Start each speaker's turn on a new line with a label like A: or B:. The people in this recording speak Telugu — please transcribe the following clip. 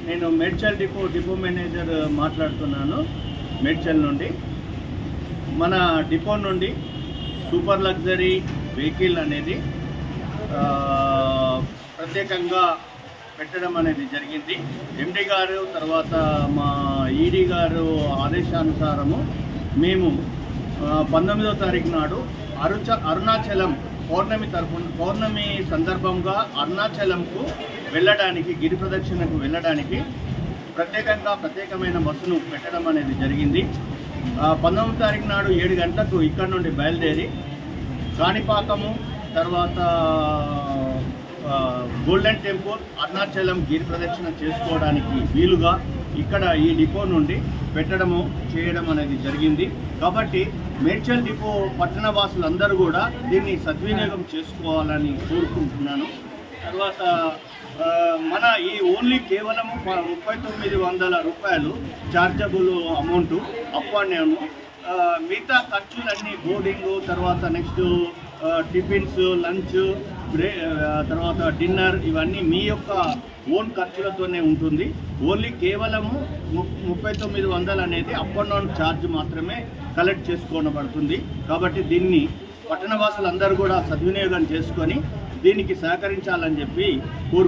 A: నేను మేడ్చల్ డిపో డిపో మేనేజర్ మాట్లాడుతున్నాను మేడ్చల్ నుండి మన డిపో నుండి సూపర్ లగ్జరీ వెహికల్ అనేది ఆ, ప్రత్యేకంగా పెట్టడం అనేది జరిగింది ఎండి గారు తర్వాత మా ఈడీ గారు ఆదేశానుసారము మేము ఆ, పంతొమ్మిదో తారీఖు నాడు అరుచ అరుణాచలం పౌర్ణమి తరపున పౌర్ణమి సందర్భంగా అరుణాచలంకు వెళ్ళడానికి గిరి ప్రదక్షిణకు వెళ్ళడానికి ప్రత్యేకంగా ప్రత్యేకమైన బస్సును పెట్టడం అనేది జరిగింది ఆ, పంతొమ్మిది తారీఖు నాడు ఏడు గంటలకు ఇక్కడ నుండి బయలుదేరి కాణిపాకము తర్వాత ఆ, గోల్డెన్ టెంపుల్ అరుణాచలం గిరి ప్రదక్షిణ చేసుకోవడానికి వీలుగా ఇక్కడ ఈ డిపో నుండి పెట్టడము చేయడం అనేది జరిగింది కాబట్టి మేడ్చల్ డిపో పట్టణ వాసులందరూ కూడా దీన్ని సద్వినియోగం చేసుకోవాలని కోరుకుంటున్నాను తర్వాత ఆ, మన ఈ ఓన్లీ కేవలం ముప్పై తొమ్మిది వందల రూపాయలు chargeable amount up and down ఆ, మిగతా ఖర్చులన్నీ బోర్డింగ్ తర్వాత నెక్స్ట్ టిఫిన్స్ లంచ్ బ్రే ఆ, తర్వాత డిన్నర్ ఇవన్నీ మీ యొక్క ఓన్ ఖర్చులతోనే ఉంటుంది ఓన్లీ కేవలము ము- ముప్పై తొమ్మిది వందలు అనేది అప్ అండ్ డౌన్ ఛార్జ్ మాత్రమే కలెక్ట్ చేసుకోనబడుతుంది కాబట్టి దీన్ని పట్టణవాసులందరూ కూడా సద్వినియోగం చేసుకొని దీనికి సహకరించాలని చెప్పి కోరు